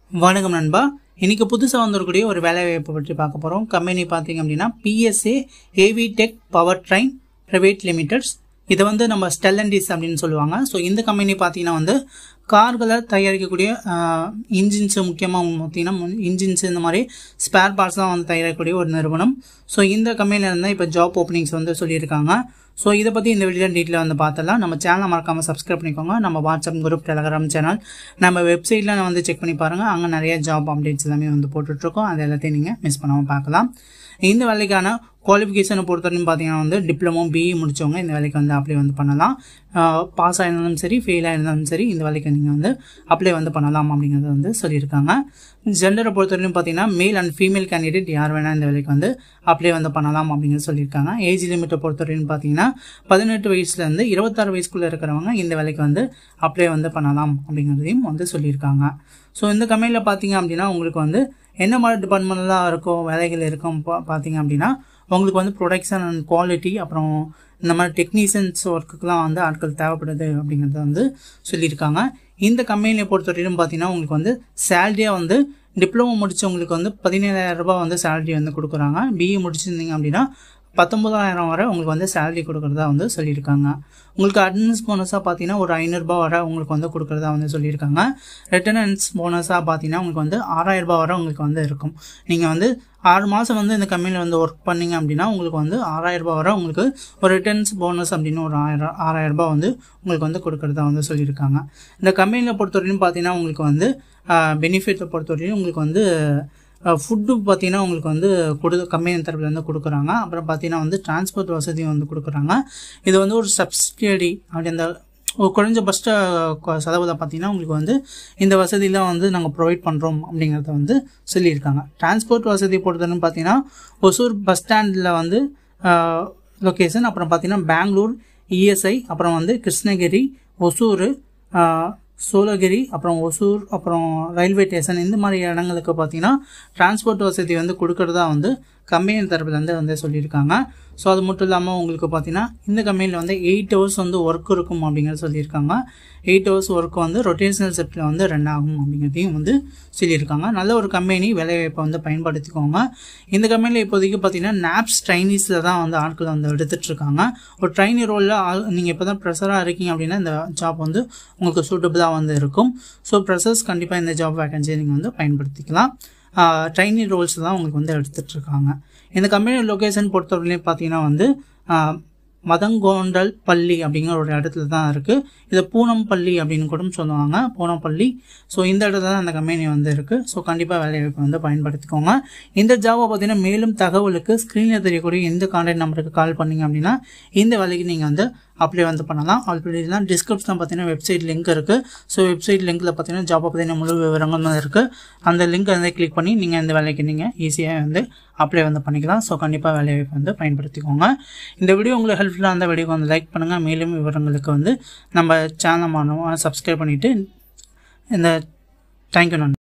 வணக்கம் நண்பா இன்னைக்கு புதுசாக வந்திருக்கக்கூடிய ஒரு வேலை வாய்ப்பை பற்றி பார்க்க போகிறோம் கம்பெனி பார்த்தீங்க அப்படின்னா BSA AV tech power train private limiteds இதை வந்து நம்ம ஸ்டெல்லண்டிஸ் அப்படின்னு சொல்லுவாங்க ஸோ இந்த கம்பெனி பார்த்தீங்கன்னா வந்து கார்களை தயாரிக்கக்கூடிய இன்ஜின்ஸு முக்கியமாக பார்த்தீங்கன்னா இன்ஜின்ஸ் இந்த மாதிரி ஸ்பேர் பார்ட்ஸ்லாம் வந்து தயாரிக்கக்கூடிய ஒரு நிறுவனம் ஸோ இந்த கம்பெனியில் இருந்தால் இப்போ ஜாப் ஓப்பனிங்ஸ் வந்து சொல்லியிருக்காங்க ஸோ இதை பற்றி இந்த வீடியோ டீட்டெயில் வந்து பார்த்தலாம் நம்ம சேனலை மறக்காமல் சப்ஸ்கிரைப் பண்ணிக்கோங்க நம்ம வாட்ஸ்அப் குரூப் டெலகிராம் சேனல் நம்ம வெப்சைட்டில் வந்து செக் பண்ணி பாருங்கள் அங்கே நிறைய ஜாப் அப்டேட்ஸ் எல்லாமே வந்து போட்டுட்ருக்கோம் அது எல்லாத்தையும் நீங்கள் மிஸ் பண்ணாமல் பார்க்கலாம் இந்த வேலைக்கான குவாலிஃபிகேஷனை பொறுத்தவரைக்கும் பார்த்தீங்கன்னா வந்து டிப்ளமோ பிஇ முடித்தவங்க இந்த வேலைக்கு வந்து அப்ளை வந்து பண்ணலாம் பாஸ் ஆயிருந்தாலும் சரி ஃபெயில் ஆயிருந்தாலும் சரி இந்த வேலைக்கு நீங்கள் வந்து அப்ளை வந்து பண்ணலாம் அப்படிங்கிறத வந்து சொல்லியிருக்காங்க ஜெண்டரை பொறுத்தவரைக்கும் பார்த்தீங்கன்னா மேல் அண்ட் ஃபீமேல் கேண்டிடேட் யார் வேணால் இந்த வேலைக்கு வந்து அப்ளை வந்து பண்ணலாம் அப்படிங்கிறது சொல்லியிருக்காங்க ஏஜ் லிமிட்டை பொறுத்தவரைக்கும் பார்த்தீங்கன்னா பதினெட்டு வயசுலேருந்து இருபத்தாறு வயசுக்குள்ளே இருக்கிறவங்க இந்த வேலைக்கு வந்து அப்ளை வந்து பண்ணலாம் அப்படிங்கிறதையும் வந்து சொல்லியிருக்காங்க ஸோ இந்த கம்பெனியில் பார்த்தீங்க அப்படின்னா உங்களுக்கு வந்து என்ன மாதிரி டிபார்ட்மெண்ட்லாம் இருக்கும் வேலைகள் இருக்கும் பா- பார்த்தீங்க அப்படின்னா உங்களுக்கு வந்து ப்ரொடக்ஷன் அண்ட் குவாலிட்டி அப்புறம் இந்த மாதிரி டெக்னீஷியன்ஸ் ஒர்க்குக்கெலாம் வந்து ஆட்கள் தேவைப்படுது அப்படிங்கிறத வந்து சொல்லியிருக்காங்க இந்த கம்பெனியை பொறுத்தவரையிலும் பார்த்தீங்கன்னா உங்களுக்கு வந்து சேலரியாக வந்து டிப்ளமோ முடிச்சவங்களுக்கு வந்து பதினேழாயிரம் ரூபாய் வந்து சேலரி வந்து கொடுக்குறாங்க பிஇ முடிச்சிருந்தீங்க அப்படின்னா பத்தொம்பதாயிரம் வரை உங்களுக்கு வந்து சேலரி கொடுக்குறதா வந்து சொல்லியிருக்காங்க உங்களுக்கு அட்டண்டன்ஸ் போனஸாக பார்த்தீங்கன்னா ஒரு ஐநூறுரூபா வரை உங்களுக்கு வந்து கொடுக்குறதா வந்து சொல்லியிருக்காங்க ரிட்டர்னன்ஸ் போனஸாக பார்த்தீங்கன்னா உங்களுக்கு வந்து ஆறாயிரம் ரூபாய் வரை உங்களுக்கு வந்து இருக்கும் நீங்கள் வந்து ஆறு மாதம் வந்து இந்த கம்பெனியில் வந்து ஒர்க் பண்ணீங்க அப்படின்னா உங்களுக்கு வந்து ஆறாயிரம் ரூபாய் வரை உங்களுக்கு ஒரு ரிட்டர்ன்ஸ் போனஸ் அப்படின்னு ஒரு ஆயிரம் ஆறாயிரம் ரூபாய் வந்து உங்களுக்கு வந்து கொடுக்குறதா வந்து சொல்லியிருக்காங்க இந்த கம்பெனியில் பொறுத்தவரையும் பார்த்தீங்கன்னா உங்களுக்கு வந்து பெனிஃபிட்டை பொறுத்தவரையும் உங்களுக்கு வந்து ஃபுட்டு பார்த்தீங்கன்னா உங்களுக்கு வந்து கொடு கம்பெனி தரப்புலேருந்து கொடுக்குறாங்க அப்புறம் பார்த்தீங்கன்னா வந்து டிரான்ஸ்போர்ட் வசதியும் வந்து கொடுக்குறாங்க இது வந்து ஒரு சப்சிடி அப்படி அந்த ஒரு குறைஞ்சபட்ச கொ- செலவில் பார்த்தீங்கன்னா உங்களுக்கு வந்து இந்த வசதியெலாம் வந்து நாங்கள் ப்ரொவைட் பண்ணுறோம் அப்படிங்கிறத வந்து சொல்லியிருக்காங்க டிரான்ஸ்போர்ட் வசதி பொறுத்தவரைக்கும் பார்த்தீங்கன்னா ஒசூர் பஸ் ஸ்டாண்டில் வந்து லொக்கேஷன் அப்புறம் பார்த்தீங்கன்னா பெங்களூர் இஎஸ்ஐ அப்புறம் வந்து கிருஷ்ணகிரி ஒசூர் ஆஹ், சோழகிரி அப்புறம் ஒசூர் அப்புறம் ரயில்வே ஸ்டேஷன் இந்த மாதிரி இடங்களுக்கு பார்த்தீங்கன்னா டிரான்ஸ்போர்ட் வசதி வந்து கொடுக்கறதா வந்து கம்பெனி தரப்புலேருந்து வந்து சொல்லியிருக்காங்க ஸோ அது மட்டும் இல்லாமல் உங்களுக்கு பார்த்தீங்கன்னா இந்த கம்பெனியில் வந்து எயிட் ஹவர்ஸ் வந்து ஒர்க் இருக்கும் அப்படிங்கிறத சொல்லியிருக்காங்க எயிட் ஹவர்ஸ் ஒர்க் வந்து ரொட்டேஷனல் ஷிஃப்ட்டில் வந்து ரன் ஆகும் அப்படிங்கிறதையும் வந்து சொல்லியிருக்காங்க நல்ல ஒரு கம்பெனி வேலைவாய்ப்பை வந்து பயன்படுத்திக்கோங்க இந்த கம்பெனியில் இப்போதைக்கு பார்த்தீங்கன்னா நாப்ஸ் ட்ரைனிஸில் தான் வந்து ஆட்கள் வந்து எடுத்துட்டு இருக்காங்க ஒரு ட்ரைனி ரோலில் ஆள் நீங்கள் இப்போ தான் ப்ரெஷராக இருக்கீங்க அப்படின்னா இந்த ஜாப் வந்து உங்களுக்கு சூட்டபுளாக வந்து இருக்கும் ஸோ ப்ரெஷர்ஸ் கண்டிப்பாக இந்த ஜாப் வேகன்சியை நீங்கள் வந்து பயன்படுத்திக்கலாம் ட்ரைனி ரோல்ஸ் தான் உங்களுக்கு வந்து எடுத்துட்டு இருக்காங்க இந்த கம்பெனி லொக்கேஷன் பொறுத்தவரையிலையும் பார்த்தீங்கன்னா வந்து ஆஹ், மதங்கோண்டல் பள்ளி அப்படிங்கிற ஒரு இடத்துல தான் இருக்குது இதை பூனம்பள்ளி அப்படின்னு கூட சொல்லுவாங்க பூனம்பள்ளி ஸோ இந்த இடத்துல தான் அந்த கம்பெனி வந்து இருக்குது ஸோ கண்டிப்பாக வேலைவாய்ப்பு வந்து பயன்படுத்திக்கோங்க இந்த ஜாபை பார்த்தீங்கன்னா மேலும் தகவலுக்கு ஸ்க்ரீனில் தெரியக்கூடிய எந்த கான்டாக்ட் நம்பருக்கு கால் பண்ணீங்க அப்படின்னா இந்த வேலைக்கு நீங்கள் வந்து அப்ளை வந்து பண்ணலாம் ஆல்ரெடி தான் டிஸ்கிரிப்ஷனில் பார்த்தீங்கன்னா வெப்சைட் லிங்க் இருக்குது ஸோ வெப்சைட் லிங்க்கில் பார்த்தீங்கன்னா ஜாப்பை பற்றின முழு விவரங்கள் இருக்குது அந்த லிங்க் வந்து கிளிக் பண்ணி நீங்கள் இந்த வேலைக்கு நீங்கள் ஈஸியாக வந்து அப்ளை வந்து பண்ணிக்கலாம் ஸோ கண்டிப்பாக வேலைவாய்ப்பு வந்து பயன்படுத்திக்கோங்க இந்த வீடியோ உங்களுக்கு ஹெல்ப்ஃபுல்லாக இருந்தால் வீடியோக்கு வந்து லைக் பண்ணுங்கள் மேலும் விவரங்களுக்கு வந்து நம்ம சேனல் சப்ஸ்கிரைப் பண்ணிவிட்டு இந்த தேங்க்யூ நன்றி